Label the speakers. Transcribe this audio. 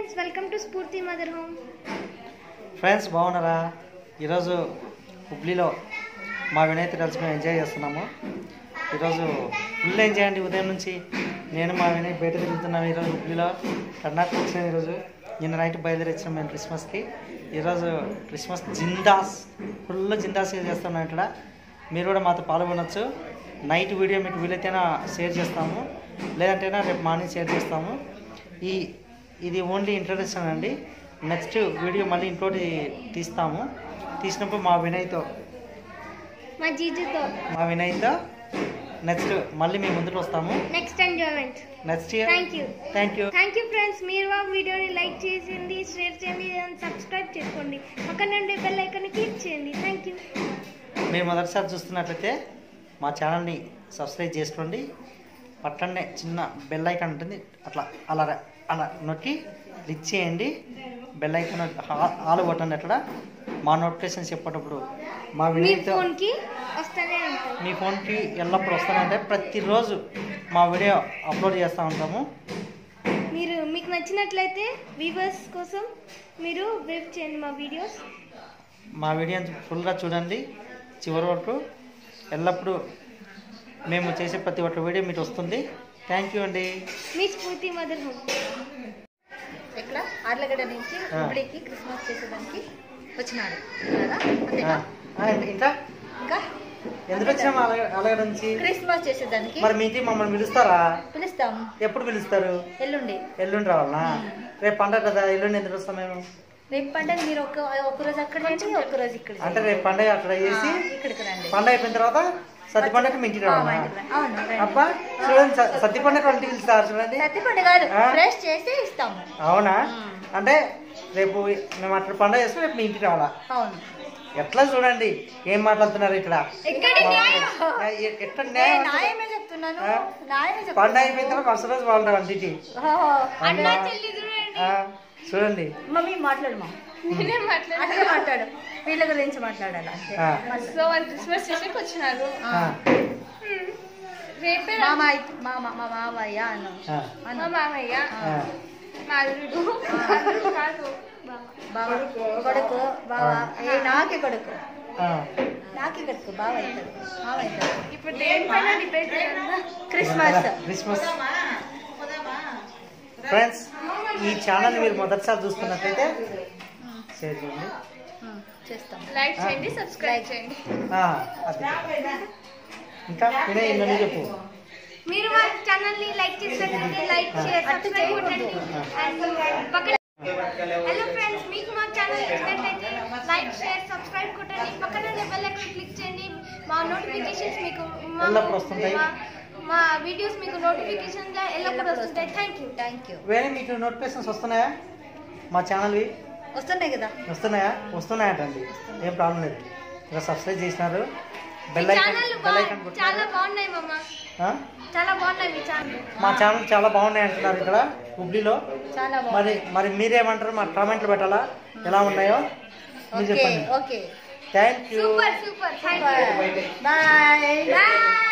Speaker 1: Friends welcome to Spoorthi mother home
Speaker 2: friends బాగున్నారా ఈరోజు హుబ్లీలో మా వినయ్ కలిసి మేము ఎంజాయ్ చేస్తున్నాము ఈరోజు ఫుల్ ఎంజాయ్ అండి ఉదయం నుంచి నేను మా వినయ్ బయట తిరుగుతున్నాము ఈరోజు హుబ్లీలో కర్ణాటక వచ్చినాం ఈరోజు నిన్న నైట్ బయలుదేరి వచ్చినాం మేము క్రిస్మస్కి ఈరోజు క్రిస్మస్ జిందాస్ ఫుల్ జిందాస్ చేస్తున్నాం ఇక్కడ మీరు కూడా మాతో పాల్గొనొచ్చు నైట్ వీడియో మీకు వీలైతేనా షేర్ చేస్తాము లేదంటేనా రేపు మార్నింగ్ షేర్ చేస్తాము ఈ ఇది ఓన్లీ ఇంట్రడక్షన్ అండి నెక్స్ట్ వీడియో మళ్ళీ ఇంకోటి తీస్తాము తీసినప్పుడు మా వినయ్తో
Speaker 1: మా జీజుతో
Speaker 2: మా వినయ్తో నెక్స్ట్ మళ్ళీ మీ ముందుకు వస్తాము
Speaker 1: next enjoyment
Speaker 2: next year
Speaker 1: thank you
Speaker 2: thank you
Speaker 1: thank you friends మీరు ఆ వీడియోని లైక్ చేసింది షేర్ చేయండి and సబ్స్క్రైబ్ చేసుకోండి పక్కన నుండి బెల్ ఐకాన్ని క్లిక్ చేయండి థ్యాంక్ యూ
Speaker 2: మీరు మొదటిసారి చూస్తున్నట్లయితే మా ఛానల్ని సబ్స్క్రైబ్ చేసుకోండి పక్కనే చిన్న బెల్ ఐకాన్ ఉంటుంది అట్లా అలా ర- అలా నొక్కి క్లిక్ చేయండి బెల్ ఐకాన్ ఆలు కొట్టండి అక్కడ మా నోటిఫికేషన్ చెప్పేటప్పుడు మా
Speaker 1: మీ
Speaker 2: వినయ్తో
Speaker 1: ఫోన్కి వస్తూనే ఉంటుంది
Speaker 2: మీ ఫోన్కి ఎల్లప్పుడు వస్తానంటే ప్రతిరోజు మా వీడియో అప్లోడ్ చేస్తూ ఉంటాము
Speaker 1: మీరు మీకు నచ్చినట్లయితే వ్యూవర్స్ కోసం మీరు వెయిట్ చేయండి మా వీడియోస్
Speaker 2: మా వీడియోని ఫుల్గా చూడండి చివరి వరకు ఎల్లప్పుడూ మేము చేసే ప్రతి ఒక్క వీడియో మీకు వస్తుంది థ్యాంక్ యూ అండి
Speaker 1: మీ స్ఫూర్తి మదర్ హోమ్
Speaker 3: ఇక్కడ ఆర్లగడ్డ నుంచి
Speaker 2: ఆ.
Speaker 3: హుబ్లీకి క్రిస్మస్ చేసేదానికి వచ్చినాడు కదా
Speaker 2: ఆ,
Speaker 3: అంతేనా
Speaker 2: ఆ, ఇంకా
Speaker 3: ఇంకా
Speaker 2: ఎందుకు వచ్చాము అలాగే అలాగే నుంచి
Speaker 3: క్రిస్మస్ చేసేదానికి
Speaker 2: మరి మీ ఇంటికి మమ్మల్ని పిలుస్తారా
Speaker 3: పిలుస్తాం
Speaker 2: ఎప్పుడు పిలుస్తారు
Speaker 3: ఎల్లుండి
Speaker 2: ఎల్లుండి రావాలనా రేపు పండగ కదా ఎల్లుండి ఎందుకు వస్తాం మేము
Speaker 3: రేపు పండుగ మీరు ఒక ఒక రోజు అక్కడ చేయండి ఒక రోజు ఇక్కడ
Speaker 2: అంటే రేపు పండగ అక్కడ చేసి
Speaker 3: చేయండి. ఇక్కడికి రండి
Speaker 2: పండగ అయిపోయిన తర్వాత సద్ది పండగ మీ ఇంటికి
Speaker 3: ఆ, మా
Speaker 2: రావాలా
Speaker 3: ఇంటికి రండి. అవును రండి.
Speaker 2: అబ్బా చూడండి స- సద్ది పండగ ఇంటికి పిలుస్తారు చూడండి
Speaker 3: ప్రతి పండుగ కాదు
Speaker 2: ఆ?
Speaker 3: ఫ్రెష్ చేసి ఇస్తాము
Speaker 2: అవునా
Speaker 3: మ్మ్.
Speaker 2: అంటే రేపు మేము అక్కడ పండగ చేస్తే రేపు మీ ఇంటికి రావాలా
Speaker 3: అవును
Speaker 2: ఎట్లా చూడండి ఏం మాట్లాడుతున్నారు ఇక్కడ
Speaker 1: ఎక్కడి న్యాయం?
Speaker 2: ఎ- ఎట్లా
Speaker 3: ఏ,
Speaker 2: న్యాయం అంటే-
Speaker 3: న్యాయమే చెప్తున్నాను
Speaker 2: ఆ?
Speaker 3: న్యాయమే
Speaker 2: పండగ
Speaker 3: చెప్తున్నాను
Speaker 2: అయిపోయిన తర్వాత మరుసటి రోజు వాళ్ళు వంటికి
Speaker 3: ఓహో.
Speaker 1: అన్నా చెల్లి చూడండి
Speaker 2: ఆ, చూడండి
Speaker 3: మమ్మీ మాట్లాడు మా
Speaker 1: నేనే మాట్లాడాను
Speaker 3: అట్లే మాట్లాడు వీళ్ళ గురించి మాట్లాడాలి అంతే
Speaker 2: ఆ,
Speaker 1: సో వాళ్ళు క్రిస్మస్ చేసేకి వచ్చినారు
Speaker 2: ఆ,
Speaker 1: రేపే
Speaker 3: మామ అయితే- మామ మా మామయ్య అను
Speaker 2: ఆ,
Speaker 3: అను.
Speaker 1: మా మామయ్య
Speaker 2: ఆ.
Speaker 1: మా అల్లుడు అల్లుడు కాదు బావ.
Speaker 3: బావ కొడుకు బావ ఏ నాకే కొడుకు
Speaker 2: ఆ.
Speaker 3: నాకే కొడుకు బావ అవుతాడు మామ అవుతాడు
Speaker 1: ఇప్పుడు దేనిపైన డిపెండ్ చేయాలి
Speaker 3: క్రిస్మస్
Speaker 2: క్రిస్మస్ ఫ్రెండ్స్ ఈ ఛానల్ మీరు మొదటిసారి చూస్తున్నట్లయితే షేర్ చేయండి
Speaker 3: ఉమ్, చేస్తాం
Speaker 1: లైక్ చేయండి సబ్స్క్రైబ్ చేయండి
Speaker 2: ఆ, అది. ఇంకా వినయ్ నన్ను చెప్పు
Speaker 1: మీరు మా ఛానల్ ని లైక్ చేసినట్లయితే లైక్ షేర్ సబ్స్క్రైబ్ కొట్టండి అండ్ పక్కన హలో ఫ్రెండ్స్ మీకు మా ఛానల్ నచ్చినట్లయితే లైక్ షేర్ సబ్స్క్రైబ్ కొట్టండి పక్కన బెల్ ఐకాన్ క్లిక్ చేయండి మా నోటిఫికేషన్స్ మీకు మా-
Speaker 2: ఎల్లప్పుడూ వస్తుంటాయి.
Speaker 1: మా- మా వీడియోస్ మీకు నోటిఫికేషన్ ఎల్లప్పుడూ వస్తుంటాయి థ్యాంక్ యూ
Speaker 3: థ్యాంక్ యూ
Speaker 2: వేరే మీకు నోటిఫికేషన్స్ వస్తున్నాయా మా ఛానల్వి
Speaker 3: వస్తున్నాయి కదా
Speaker 2: వస్తున్నాయా వస్తున్నాయటండి ఏం ప్రాబ్లం లేదు ఇలా సబ్స్క్రైబ్ చేసినారు bell icon
Speaker 1: channel
Speaker 2: bell icon
Speaker 1: చాలా
Speaker 2: కొట్టినారు
Speaker 1: బాగున్నాయి మమ్మ
Speaker 2: ఆ?
Speaker 1: చాలా బాగున్నాయి మీ ఛానల్
Speaker 2: మా ఛానల్ చాలా బాగున్నాయి అంటున్నారు ఇక్కడ హుబ్లీలో
Speaker 3: చాలా
Speaker 2: మరి
Speaker 3: బాగుంది
Speaker 2: మరి మీరేమంటారు మా కామెంట్లు పెట్టాలా ఎలా ఉన్నాయో మీరు
Speaker 3: ఓకే
Speaker 2: చెప్పండి
Speaker 3: okay
Speaker 2: thank you
Speaker 1: super super thank you
Speaker 3: bye
Speaker 1: bye